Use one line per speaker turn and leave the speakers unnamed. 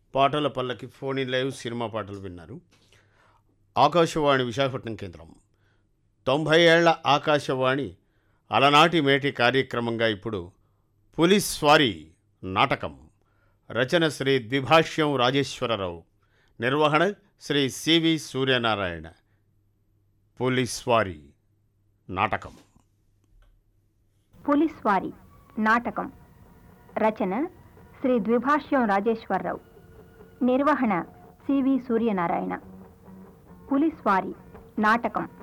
పాటల పల్లకి phone in live cinema పాటలు విన్నారు ఆకాశవాణి విశాఖపట్నం కేంద్రం తొంభై ఏళ్ల ఆకాశవాణి అలనాటి మేటి కార్యక్రమంగా ఇప్పుడు పులిస్ స్వారీ నాటకం రచన శ్రీ ద్విభాష్యం రాజేశ్వరరావు నిర్వహణ శ్రీ సివి సూర్యనారాయణ పోలీస్ స్వారీ నాటకం
పులిస్వారి నాటకం రచన శ్రీ ద్విభాష్యం రాజేశ్వరరావు నిర్వహణ సివి సూర్యనారాయణ పులిస్వారి నాటకం